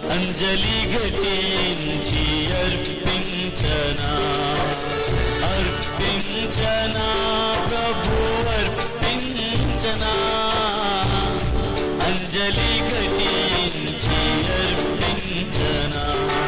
అంజలి ఘటించి అర్పించనా అర్పించనా ప్రభు అర్పించనా అంజలి ఘటించి అర్పించనా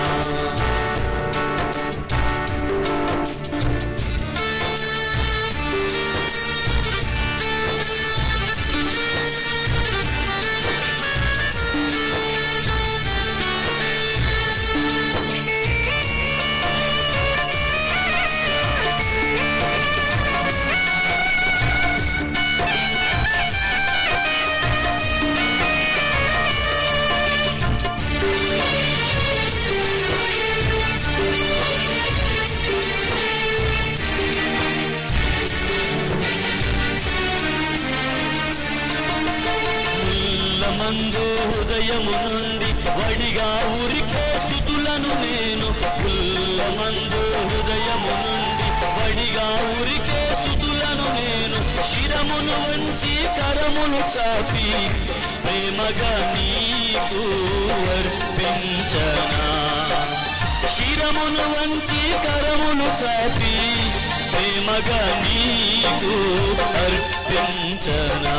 మందు హృదయము నుండి వడిగా ఉరికే స్థుతులను నేను మందు హృదయము నుండి వడిగా ఉరికే స్థుతులను నేను శిరమును వంచి కరములు చాపి ప్రేమగా నీకు అర్పించనా శిరమును వంచి కరములు చాపి ప్రేమగా నీకు అర్పించనా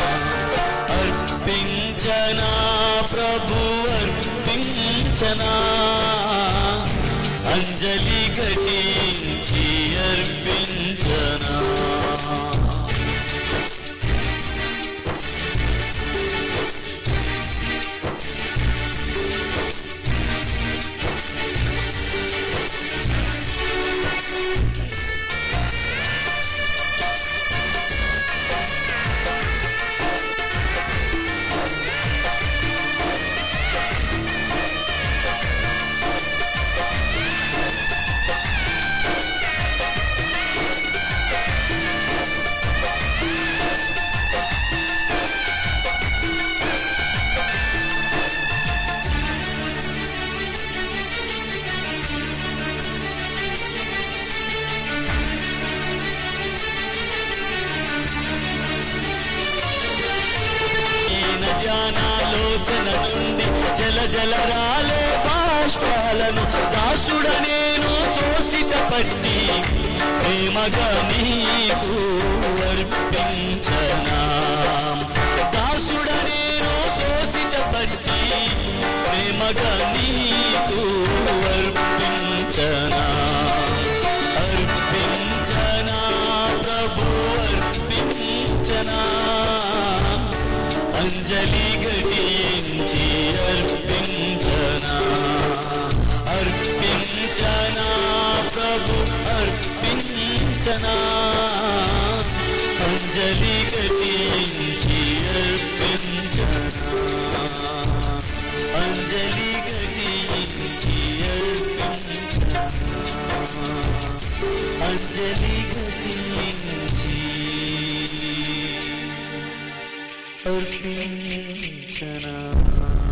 అర్పించనా ప్రభు అర్పించనా అంజలి ఘటించి అర్పించనా ఈయన ధ్యానాలోచన నుండి జల జల రాలే బాష్పాలను దాసుడ నేను తోసిత పట్టి ప్రేమగా నీకు అర్పించనా దాసుడ నేను తోసిత పట్టి ప్రేమగా నీకు అర్పించనా అర్పించనా ప్రభు అర్పించనా అంజలి ఘటించి అర్పించనా అర్పించనా ప్రభు అర్పించనా అంజలి ఘటించి అర్పించనా అంజలి ఘటించి అర్పించనా అంజలి ఘటించి అర్పించనా